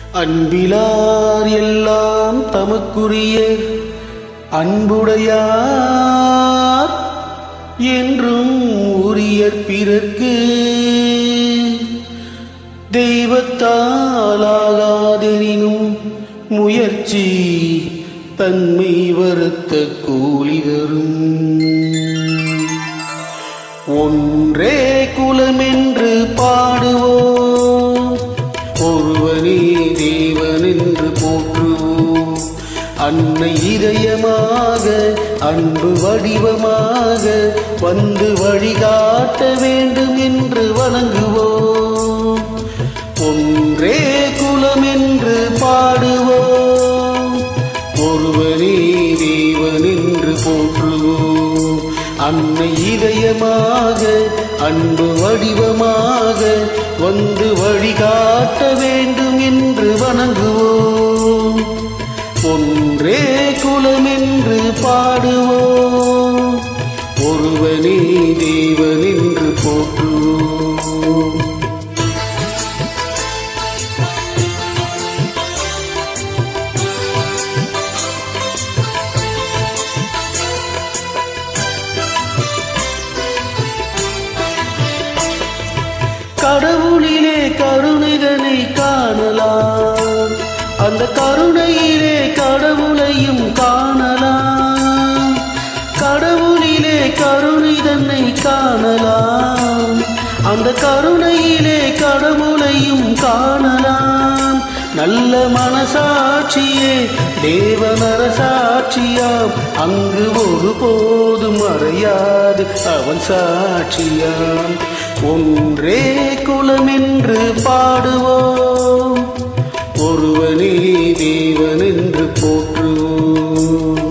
அன்பிலார் எல்லாம் தமக்குரிய அன்புடையார் என்றும் உரியர் பிறர்க்கு தெய்வத்தாலாகாதெனினும் முயற்சி தன்மை வருத்த கூலி தரும் ஒன்றே குலமென்று பாடுவோம் ஒருவனே தேவன் என்று போற்றுவோம் அன்னை இதயமாக அன்பு வடிவமாக வந்து வழிகாட்ட வேண்டும் என்று வணங்குவோம் ஒன்றே குலம் என்று பாடுவோம் ஒருவனே தேவன் என்று போற்றுவோம் அன்னை இதயமாக அன்பு வடிவமாக வந்து வழிகாட்ட வேண்டும் என்று வணங்குவோம் ஒன்றே குலம் என்று பாடுவோம் ஒருவனே தேவன் என்று போற்றுவோம் கடவுளிலே கருணைதனை காணலாம் அந்த கருணையிலே கடவுளையும் காணலாம் கடவுளிலே கருணை தன்னை காணலாம் அந்த கருணையிலே கடவுளையும் காணலாம் நல்ல மனசாட்சியே தேவனரசாட்சியாம் அங்கு ஒருபோதும் மறையாது அவன் சாட்சியாம் ஒன்றே குலம் என்று பாடுவோம் ஒருவனே தேவன் என்று போற்றுவோம்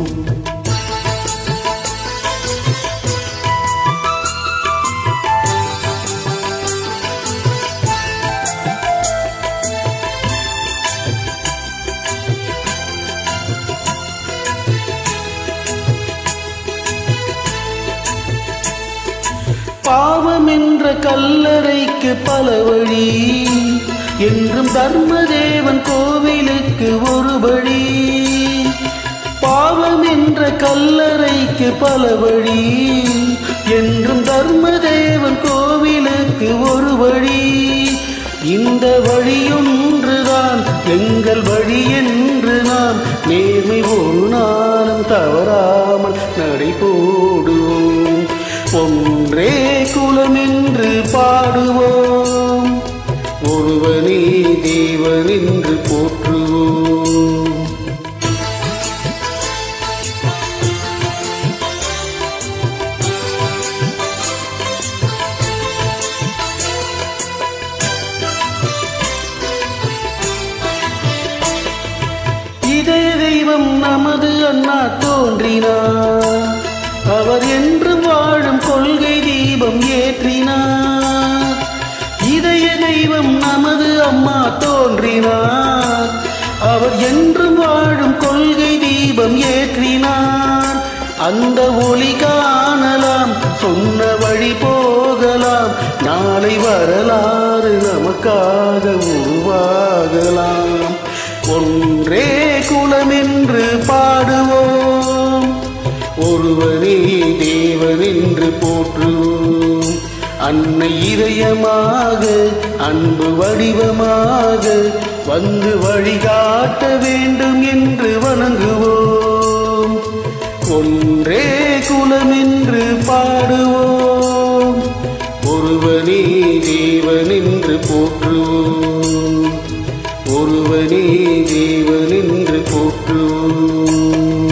பாவம் என்ற கல்லறைக்கு பல வழி என்றும் தர்மதேவன் கோவிலுக்கு ஒரு வழி பாவம் என்ற கல்லறைக்கு பல வழி என்றும் தர்மதேவன் கோவிலுக்கு ஒரு வழி இந்த வழியொன்றுதான் எங்கள் வழி என்று நாம் நேர்மை ஒரு நாளும் தவறாமல் நடை போடுவோம் ஒன்றே குலம் என்று பாடுவோம் ஒருவனே தேவன் என்று போற்றுவோம் இதய தெய்வம் நமது அண்ணா தோன்றினார் அவர் என்று வாழும் கொள்கை தீபம் ஏற்றினார் இதய தெய்வம் நமது அம்மா தோன்றினார் அவர் என்றும் வாழும் கொள்கை தீபம் ஏற்றினார் அந்த ஒளி காணலாம் சொன்ன வழி போகலாம் நாளை வரலாறு நமக்காக உருவாகலாம் ஒன்றே குலம் என்று பாடுவோம் ஒருவனே தேவன் என்று போற்றுவோம் அன்னை இதயமாக அன்பு வடிவமாக வந்து வழிகாட்ட வேண்டும் என்று வணங்குவோம் ஒன்றே குலம் என்று பாடுவோம் ஒருவனே தேவன் என்று போற்றுவோம் ஒருவனே தேவன் என்று போற்றுவோம்